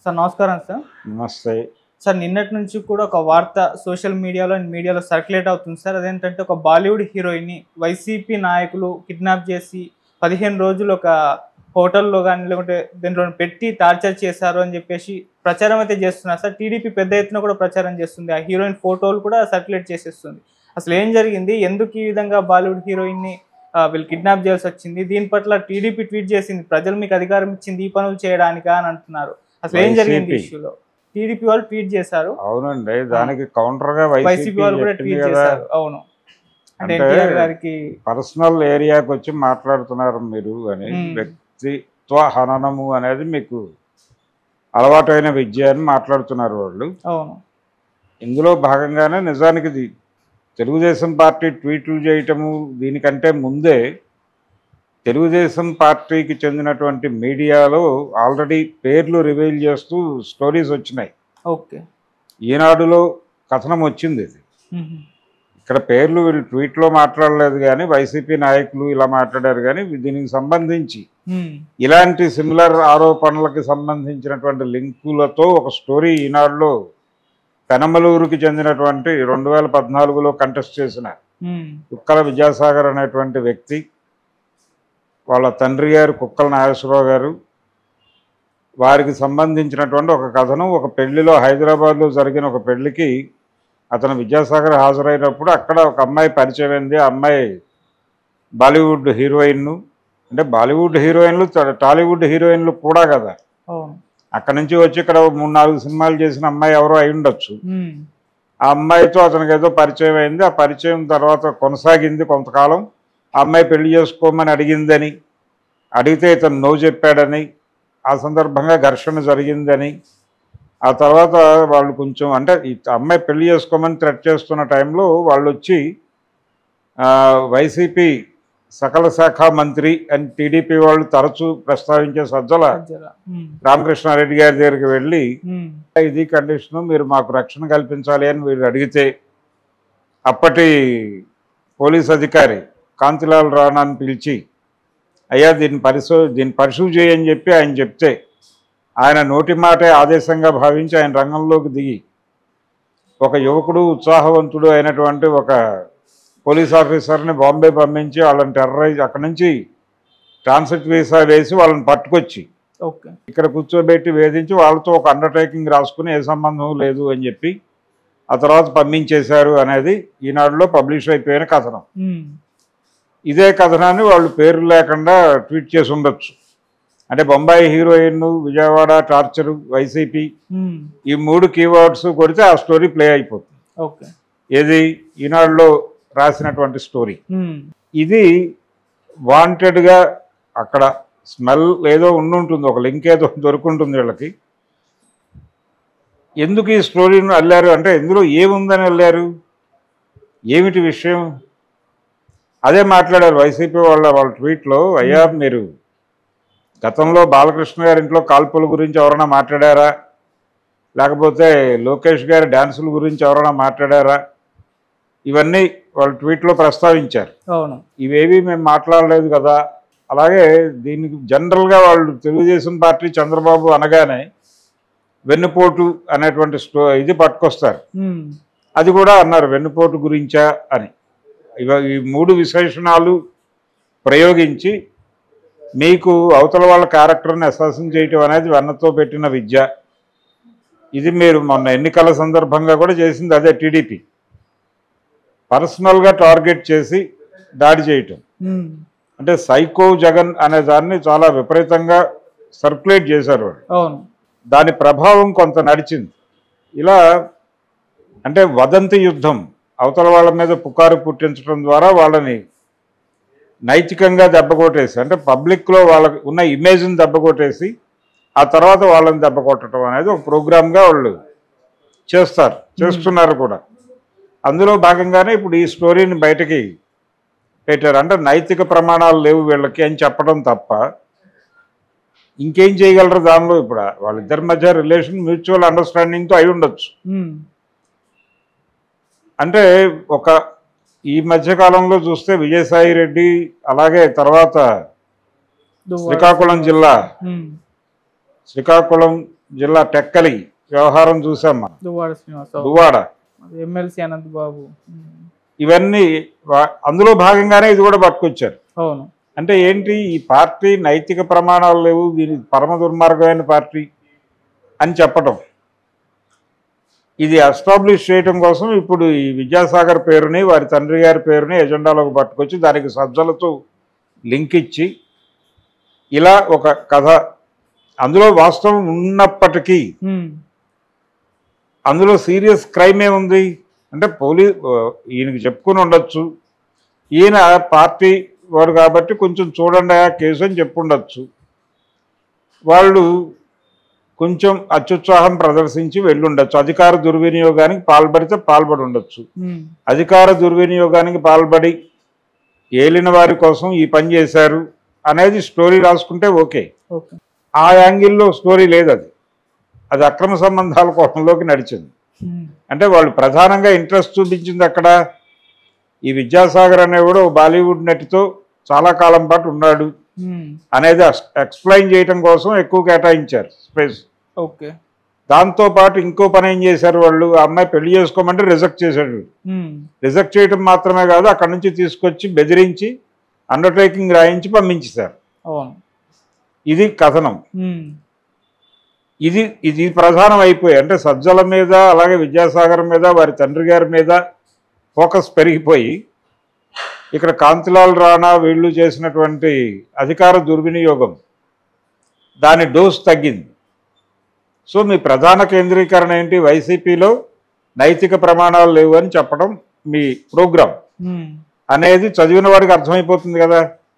Sir నమస్కారం sir నమస్తే sir నిన్నటి నుంచి కూడా ఒక వార్త సోషల్ మీడియాలో అండ్ మీడియాలో సర్క్యులేట్ అవుతుంది సార్ అదేంటంటే ఒక బాలీవుడ్ హీరోయిన్ని వైసీపీ నాయకులు కిడ్నాప్ చేసి పదిహేను రోజులు ఒక హోటల్లో కానీ లేకుంటే దీంట్లో పెట్టి టార్చర్ చేశారు అని చెప్పేసి ప్రచారం అయితే చేస్తున్నారు సార్ టీడీపీ పెద్ద ఎత్తున కూడా ప్రచారం చేస్తుంది ఆ హీరోయిన్ ఫోటోలు కూడా సర్క్యులేట్ చేసేస్తుంది అసలు ఏం జరిగింది ఎందుకు ఈ విధంగా బాలీవుడ్ హీరోయిన్ని ఆ, వీళ్ళు కిడ్నాప్ చేయాల్సి వచ్చింది దీని పట్ల టీడీపీ ట్వీట్ చేసింది ప్రజలు మీకు అధికారం ఇచ్చింది ఈ పనులు చేయడానికా అని అంటున్నారు అసలు ఏం జరిగింది YCP. ఇష్యూలో టీడీపీ వాళ్ళు ట్వీట్ చేశారు అవునండి దానికి కౌంటర్ గా వైసీపీ వైసీపీ వాళ్ళు కూడా చెప్పింది ట్వీట్ కదా చేశారు అవును అంటే అంటే ఎన్టీఆర్ గారికి పర్సనల్ ఏరియాకి వచ్చి మాట్లాడుతున్నారు మీరు అని మ్మ్. వ్యక్తిత్వ హననము అనేది మీకు అలవాటైన విద్య అని మాట్లాడుతున్నారు వాళ్ళు అవును ఇందులో భాగంగానే నిజానికి ఇది తెలుగుదేశం పార్టీ ట్వీట్లు చేయటము దీనికంటే ముందే తెలుగుదేశం పార్టీకి చెందినటువంటి మీడియాలో ఆల్రెడీ పేర్లు రివీల్ చేస్తూ స్టోరీస్ వచ్చినాయి ఓకే ఈనాడులో కథనం వచ్చింది ఇది మ్మ్. ఇక్కడ పేర్లు వీళ్ళు ట్వీట్లో మాట్లాడలేదు కానీ వైసీపీ నాయకులు ఇలా మాట్లాడారు కానీ దీనికి సంబంధించి మ్మ్. ఇలాంటి సిమిలర్ ఆరోపణలకు సంబంధించినటువంటి లింకులతో ఒక స్టోరీ ఈనాడులో పెనమలూరుకి చెందినటువంటి రెండు వేల పద్నాలుగులో కంటెస్ట్ చేసిన మ్మ్. కుక్కల విద్యాసాగర్ అనేటువంటి వ్యక్తి వాళ్ళ తండ్రి గారు కుక్కల నాగేశ్వరరావు గారు వారికి సంబంధించినటువంటి ఒక కథనం ఒక పెళ్లిలో హైదరాబాద్లో జరిగిన ఒక పెళ్లికి అతను విద్యాసాగర్ హాజరైనప్పుడు అక్కడ ఒక అమ్మాయి పరిచయం అయింది ఆ అమ్మాయి బాలీవుడ్ హీరోయిన్ అంటే బాలీవుడ్ హీరోయిన్లు ట- టాలీవుడ్ హీరోయిన్లు కూడా కదా అవును అక్కడ నుంచి వచ్చి ఇక్కడ మూడు నాలుగు సినిమాలు చేసిన అమ్మాయి ఎవరో అయి ఉండొచ్చు మ్మ్. ఆ అమ్మాయితో అతనికి ఏదో పరిచయం అయింది ఆ పరిచయం తర్వాత కొనసాగింది కొంతకాలం ఆ అమ్మాయి పెళ్లి చేసుకోమని అడిగిందని అడిగితే ఇతను నో చెప్పాడని ఆ సందర్భంగా ఘర్షణ జరిగిందని ఆ తర్వాత వాళ్ళు కొంచెం అంటే ఈ అమ్మాయి పెళ్లి చేసుకోమని థ్రెట్ చేస్తున్న టైంలో వాళ్ళు వచ్చి ఆ, వైసీపీ సకల శాఖ మంత్రి అని టీడీపీ వాళ్ళు తరచూ ప్రస్తావించే సజ్జల మధ్యలో. మ్మ్. రామకృష్ణారెడ్డి గారి దగ్గరికి వెళ్ళి మ్మ్. ఇది కండిషను మీరు మాకు రక్షణ కల్పించాలి అని వీళ్ళు అడిగితే అప్పటి పోలీస్ అధికారి కాంతిలాల్ రాణాని పిలిచి అయ్యా దీన్ని పరిశో దీన్ని పరిశీవ్ చేయని చెప్పి ఆయన చెప్తే ఆయన నోటి మాటే ఆదేశంగా భావించి ఆయన రంగంలోకి దిగి ఒక యువకుడు ఉత్సాహవంతుడు అయినటువంటి ఒక పోలీస్ ఆఫీసర్ని బాంబే పంపించి వాళ్ళని టెర్రరైజ్ అక్కడి నుంచి ట్రాన్సిట్ వీసా వేసి వాళ్ళని పట్టుకొచ్చి ఓకే ఇక్కడ కూర్చోబెట్టి వేధించి వాళ్ళతో ఒక అండర్టేకింగ్ రాసుకుని ఏ సంబంధం లేదు అని చెప్పి ఆ తర్వాత పంపించేశారు అనేది ఈనాడులో పబ్లిష్ అయిపోయిన కథనం మ్మ్. ఇదే కథనాన్ని వాళ్ళు పేరు లేకుండా ట్వీట్ చేసి ఉండొచ్చు అంటే బొంబాయి హీరోయిన్ విజయవాడ టార్చర్ వైసీపీ మ్మ్. ఈ మూడు కీవర్డ్స్ కొడితే ఆ స్టోరీ ప్లే అయిపోతుంది ఓకే ఏది ఈనాడులో రాసినటువంటి స్టోరీ మ్మ్. ఇది వాంటెడ్గా అక్కడ స్మెల్ ఏదో ఉండుంటుంది ఒక లింక్ ఏదో దొరుకుంటుంది వీళ్ళకి ఎందుకు ఈ స్టోరీని అల్లారు అంటే ఇందులో ఏముందని అల్లారు ఏమిటి విషయం అదే మాట్లాడారు వైసీపీ వాళ్ళ వాళ్ళ ట్వీట్లో అయ్యా మీరు గతంలో బాలకృష్ణ గారి ఇంట్లో కాల్పుల గురించి ఎవరైనా మాట్లాడారా లేకపోతే లోకేష్ గారి డ్యాన్సుల గురించి ఎవరైనా మాట్లాడారా ఇవన్నీ వాళ్ళ ట్వీట్లో ప్రస్తావించారు అవును ఇవేవి మేము మాట్లాడలేదు కదా అలాగే దీనికి జనరల్గా వాళ్ళు తెలుగుదేశం పార్టీ చంద్రబాబు అనగానే వెన్నుపోటు అనేటువంటి స్టో ఇది పట్టుకొస్తారు మ్మ్. అది కూడా అన్నారు వెన్నుపోటు గురించా అని ఇవ ఈ మూడు విశేషణాలు ప్రయోగించి మీకు అవతల వాళ్ళ క్యారెక్టర్ని అసాసం చేయటం అనేది వెన్నతో పెట్టిన విద్య ఇది మీరు మొన్న ఎన్నికల సందర్భంగా కూడా చేసింది అదే టీడీపీ పర్సనల్గా టార్గెట్ చేసి దాడి చేయటం మ్మ్. అంటే సైకో జగన్ అనే దాన్ని చాలా విపరీతంగా సర్క్యులేట్ చేశారు వాళ్ళు అవును దాని ప్రభావం కొంత నడిచింది ఇలా అంటే వదంతి యుద్ధం అవతల వాళ్ళ మీద పుకారు పుట్టించడం ద్వారా వాళ్ళని నైతికంగా దెబ్బకొట్టేసి అంటే పబ్లిక్లో వాళ్ళకి ఉన్న ఇమేజ్ని దెబ్బకొట్టేసి ఆ తర్వాత వాళ్ళని దెబ్బ కొట్టడం అనేది ఒక ప్రోగ్రామ్గా వాళ్ళు చేస్తారు చేస్తున్నారు కూడా అందులో భాగంగానే ఇప్పుడు ఈ స్టోరీని బయటకి పెట్టారు అంటే నైతిక ప్రమాణాలు లేవు వీళ్ళకి అని చెప్పడం తప్ప ఇంకేం చేయగలరు దానిలో ఇప్పుడు వాళ్ళిద్దరి మధ్య రిలేషన్ మ్యూచువల్ అండర్స్టాండింగ్తో అయి ఉండొచ్చు మ్మ్. అంటే ఒక ఈ మధ్య కాలంలో చూస్తే విజయసాయి రెడ్డి అలాగే తర్వాత దువ్వాడ. శ్రీకాకుళం జిల్లా మ్మ్. శ్రీకాకుళం జిల్లా టెక్కలి వ్యవహారం చూసాం మనం దువ్వాడ శ్రీనివాసరావు దువ్వాడ ఎమ్మెల్సీ అనంత్ బాబు ఉమ్. ఇవన్నీ వా- అందులో భాగంగానే ఇది కూడా పట్టుకొచ్చారు అవును అంటే ఏంటి ఈ పార్టీ నైతిక ప్రమాణాలు లేవు దీని పరమ దుర్మార్గమైన పార్టీ అని చెప్పటం ఇది ఎస్టాబ్లిష్ చేయటం కోసం ఇప్పుడు ఈ విద్యాసాగర్ పేరుని వారి తండ్రి గారి పేరుని ఎజెండాలోకి పట్టుకొచ్చి దానికి సజ్జలతో లింక్ ఇచ్చి ఇలా ఒక కథ అందులో వాస్తవం ఉన్నప్పటికీ ఉమ్. అందులో సీరియస్ క్రైమ్ ఏముంది అంటే పోలీస్ ఈయనకి చెప్పుకుని ఉండొచ్చు ఈయన పార్టీ వాడు కాబట్టి కొంచెం చూడండి ఆ కేసు అని చెప్పుండొచ్చు వాళ్ళు కొంచెం అత్యుత్సాహం ప్రదర్శించి వెళ్ళుండొచ్చు అధికార దుర్వినియోగానికి పాల్పడితే పాల్పడి ఉండొచ్చు ఉమ్. అధికార దుర్వినియోగానికి పాల్పడి ఏలిన వారి కోసం ఈ పని చేశారు అనేది స్టోరీ రాసుకుంటే ఓకే ఓకే ఆ యాంగిల్లో స్టోరీ లేదు అది అది అక్రమ సంబంధాల కోణంలోకి నడిచింది ఉమ్. అంటే వాళ్ళు ప్రధానంగా ఇంట్రెస్ట్ చూపించింది అక్కడ ఈ విద్యాసాగర్ అనేవాడు ఓ బాలీవుడ్ నటితో చాలా కాలం పాటు ఉన్నాడు ఉమ్. అనేది ఎక్స్ప్లెయిన్ చేయటం కోసం ఎక్కువ కేటాయించారు స్పేస్ ఓకే దాంతో పాటు ఇంకో పని ఏం చేశారు వాళ్ళు ఆ అమ్మాయి పెళ్లి చేసుకోమంటే రిజెక్ట్ చేశాడు ఉమ్. రిజెక్ట్ చేయటం మాత్రమే కాదు అక్కడ నుంచి తీసుకొచ్చి బెదిరించి అండర్టేకింగ్ రాయించి పంపించేశారు అవును ఇది కథనం ఉమ్. ఇది ఇది ప్రధానం అయిపోయి అంటే సజ్జల మీద అలాగే విద్యాసాగర్ మీద వారి తండ్రి గారి మీద ఫోకస్ పెరిగిపోయి ఇక్కడ కాంతిలాల్ రాణా వీళ్ళు చేసినటువంటి అధికార దుర్వినియోగం దాని డోస్ తగ్గింది సో మీ ప్రధాన కేంద్రీకరణ ఏంటి వైసీపీలో నైతిక ప్రమాణాలు లేవు అని చెప్పడం మీ ప్రోగ్రాం ఉమ్. అనేది చదివిన వాడికి అర్థమైపోతుంది కదా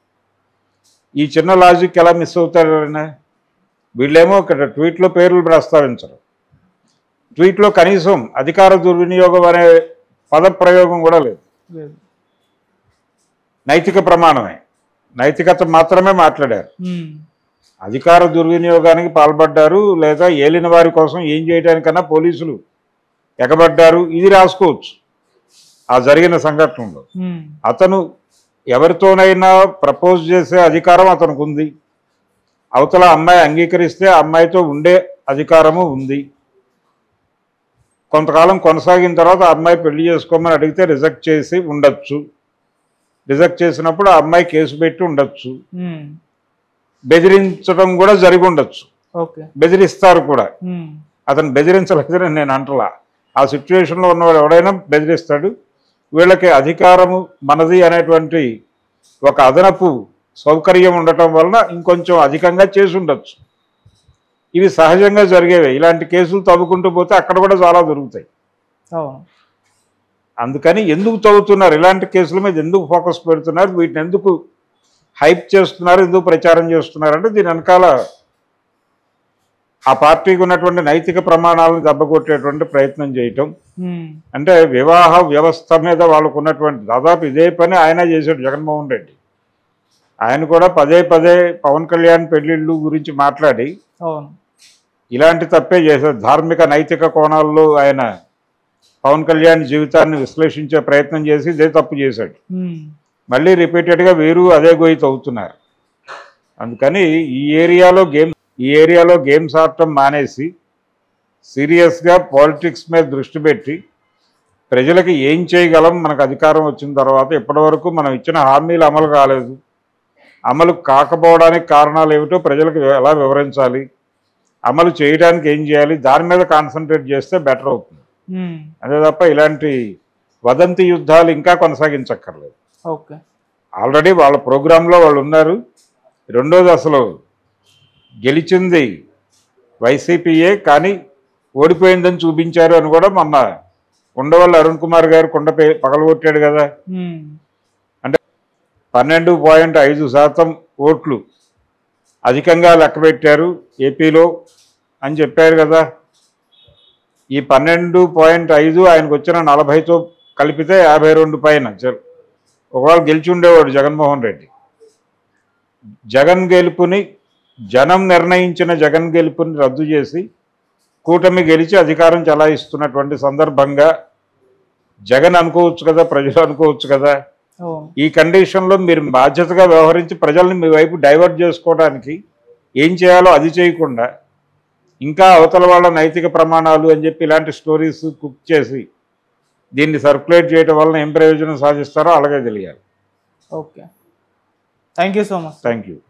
ఈ చిన్న లాజిక్ ఎలా మిస్ అవుతారు ఎవరైనా వీళ్ళేమో ఇక్కడ ట్వీట్లో పేర్లు ప్రస్తావించరు ట్వీట్లో కనీసం అధికార దుర్వినియోగం అనే పద ప్రయోగం కూడా లేదు లేదు నైతిక ప్రమాణమే నైతికత మాత్రమే మాట్లాడారు ఉమ్. అధికార దుర్వినియోగానికి పాల్పడ్డారు లేదా ఏలిన వారి కోసం ఏం చేయడానికన్నా పోలీసులు ఎగబడ్డారు ఇది రాసుకోవచ్చు ఆ జరిగిన సంఘటనలో ఉమ్. అతను ఎవరితోనైనా ప్రపోజ్ చేసే అధికారం అతనికి ఉంది అవతల అమ్మాయి అంగీకరిస్తే ఆ అమ్మాయితో ఉండే అధికారము ఉంది కొంతకాలం కొనసాగిన తర్వాత ఆ అమ్మాయి పెళ్లి చేసుకోమని అడిగితే రిజెక్ట్ చేసి ఉండొచ్చు రిజెక్ట్ చేసినప్పుడు ఆ అమ్మాయి కేసు పెట్టి ఉండొచ్చు ఉమ్. బెదిరించడం కూడా జరిగి ఉండొచ్చు ఓకే బెదిరిస్తారు కూడా ఉమ్. అతను బెదిరించలేదని నేను అంటలా ఆ సిచ్యువేషన్లో ఉన్నవాడు ఎవడైనా బెదిరిస్తాడు వీళ్ళకి అధికారము మనది అనేటువంటి ఒక అదనపు సౌకర్యం ఉండటం వలన ఇంకొంచెం అధికంగా చేసి ఉండొచ్చు ఇవి సహజంగా జరిగేవి ఇలాంటి కేసులు తవ్వుకుంటూ పోతే అక్కడ కూడా చాలా దొరుకుతాయి అవును అందుకని ఎందుకు చదువుతున్నారు ఇలాంటి కేసుల మీద ఎందుకు ఫోకస్ పెడుతున్నారు వీటిని ఎందుకు హైప్ చేస్తున్నారు ఎందుకు ప్రచారం చేస్తున్నారు అంటే దీని వెనకాల ఆ పార్టీకి ఉన్నటువంటి నైతిక ప్రమాణాలను దెబ్బకొట్టేటువంటి ప్రయత్నం చేయటం ఉమ్. అంటే వివాహ వ్యవస్థ మీద వాళ్ళకు ఉన్నటువంటి దాదాపు ఇదే పని ఆయన చేశాడు జగన్మోహన్ రెడ్డి ఆయన కూడా పదే పదే పవన్ కళ్యాణ్ పెళ్లిళ్ళు గురించి మాట్లాడి అవును ఇలాంటి తప్పే చేశాడు ధార్మిక నైతిక కోణాల్లో ఆయన పవన్ కళ్యాణ్ జీవితాన్ని విశ్లేషించే ప్రయత్నం చేసి ఇదే తప్పు చేశాడు ఉమ్. మళ్ళీ రిపీటెడ్గా వీరు అదే గోయి తవ్వుతున్నారు అందుకని ఈ ఏరియాలో గేమ్ ఈ ఏరియాలో గేమ్స్ ఆడటం మానేసి సీరియస్గా పాలిటిక్స్ మీద దృష్టి పెట్టి ప్రజలకి ఏం చేయగలం మనకు అధికారం వచ్చిన తర్వాత ఇప్పటివరకు మనం ఇచ్చిన హామీలు అమలు కాలేదు అమలు కాకపోవడానికి కారణాలు ఏమిటో ప్రజలకు ఎలా వివరించాలి అమలు చేయడానికి ఏం చేయాలి దాని మీద కాన్సన్ట్రేట్ చేస్తే బెటర్ అవుతుంది ఉమ్. అంతే తప్ప ఇలాంటి వదంతి యుద్ధాలు ఇంకా కొనసాగించక్కర్లేదు ఓకే ఆల్రెడీ వాళ్ళ ప్రోగ్రాంలో వాళ్ళు ఉన్నారు రెండోది అసలు గెలిచింది వైసీపీయే కానీ ఓడిపోయిందని చూపించారు అని కూడా మొన్న ఉండవల్లి అరుణ్ కుమార్ గారు కొండ పే- పగలగొట్టాడు కదా ఉమ్. పన్నెండు పాయింట్ ఐదు శాతం ఓట్లు అధికంగా లెక్కబెట్టారు ఏపీలో అని చెప్పారు కదా ఈ పన్నెండు పాయింట్ ఐదు ఆయనకు వచ్చిన నలభైతో కలిపితే యాభై రెండు పైన జ- ఒకవేళ గెలిచి ఉండేవాడు జగన్మోహన్ రెడ్డి జగన్ గెలుపుని జనం నిర్ణయించిన జగన్ గెలుపుని రద్దు చేసి కూటమి గెలిచి అధికారం చలాయిస్తున్నటువంటి సందర్భంగా జగన్ అనుకోవచ్చు కదా ప్రజలు అనుకోవచ్చు కదా అవును ఈ కండిషన్లో మీరు బాధ్యతగా వ్యవహరించి ప్రజల్ని మీ వైపు డైవర్ట్ చేసుకోవడానికి ఏం చేయాలో అది చేయకుండా ఇంకా అవతల వాళ్ళ నైతిక ప్రమాణాలు అని చెప్పి ఇలాంటి స్టోరీస్ కుక్ చేసి దీన్ని సర్క్యులేట్ చేయడం వలన ఏం ప్రయోజనం సాధిస్తారో అలాగే తెలియాలి okay thank you so much thank you